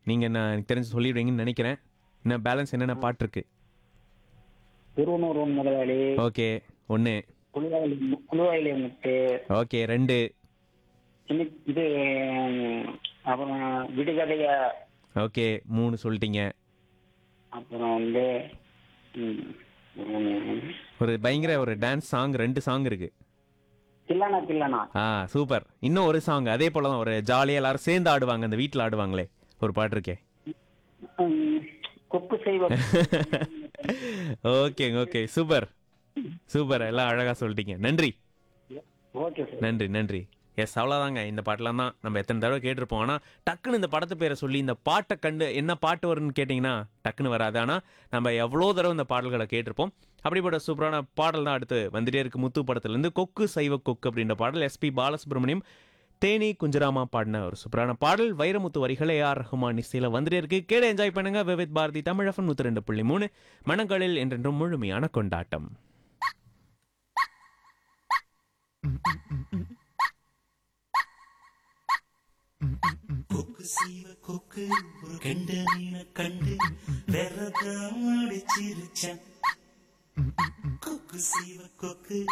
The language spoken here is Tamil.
நீங்கள் என்ன எனக்கு தெரிஞ்சு சொல்லிடுவீங்கன்னு நினைக்கிறேன் இன்னும் பேலன்ஸ் என்னென்ன பாட்டு இருக்கு திருவண்ணூர் முதலாளி ஓகே ஒன்று குழுவாயிலே குழுவாயிலே முத்து ஓகே ரெண்டு இன்னி- இது ம், அப்புறம் விடுகதைய ஓகே மூணு சொல்லிட்டீங்க அப்புறம் வந்து ம், ம், ஒரு பயங்கர ஒரு டான்ஸ் சாங் ரெண்டு சாங் இருக்கு தில்லானா தில்லானா ஆ சூப்பர் இன்னும் ஒரு சாங் அதே போல தான் ஒரு ஜாலியாக எல்லாரும் சேர்ந்து ஆடுவாங்க அந்த வீட்டில் ஆடுவாங்களே ஒரு பாட்டு இருக்கே ம், கொக்கு செய்வ ஓகேங்க ஓகே சூப்பர் சூப்பர் எல்லாம் அழகாக சொல்லிட்டீங்க நன்றி ஓகே சார் நன்றி நன்றி எஸ் அவ்வளோதாங்க இந்த பாட்டெலாம் தான் நம்ம எத்தனை தடவை கேட்டிருப்போம் ஆனால் டக்குன்னு இந்த படத்து பேரை சொல்லி இந்த பாட்டை கண்டு என்ன பாட்டு வரும்னு கேட்டிங்கன்னா டக்குன்னு வராது ஆனால் நம்ம எவ்வளோ தடவை இந்த பாடல்களை கேட்டிருப்போம் அப்படிப்பட்ட சூப்பரான பாடல் தான் அடுத்து வந்துட்டே இருக்கு முத்து படத்துலேருந்து கொக்கு சைவ கொக்கு அப்படின்ற பாடல் எஸ்பி பாலசுப்ரமணியம் தேனி குஞ்சராமா பாடின ஒரு சூப்பரான பாடல் வைரமுத்து வரிகளை ஆர் ரஹ்மான் இசையில் வந்துட்டே இருக்கு கேட என்ஜாய் பண்ணுங்க விவித் பாரதி தமிழஃபன் நூற்றி ரெண்டு புள்ளி மூணு மனங்களில் என்றென்றும் முழுமையான கொண்டாட்டம் கொக்கு சீவ கொக்கு ஒரு கெண்ட மீனை கண்டு விரதம் அடிச்சிருச்சான் கொக்கு சீவ கொக்கு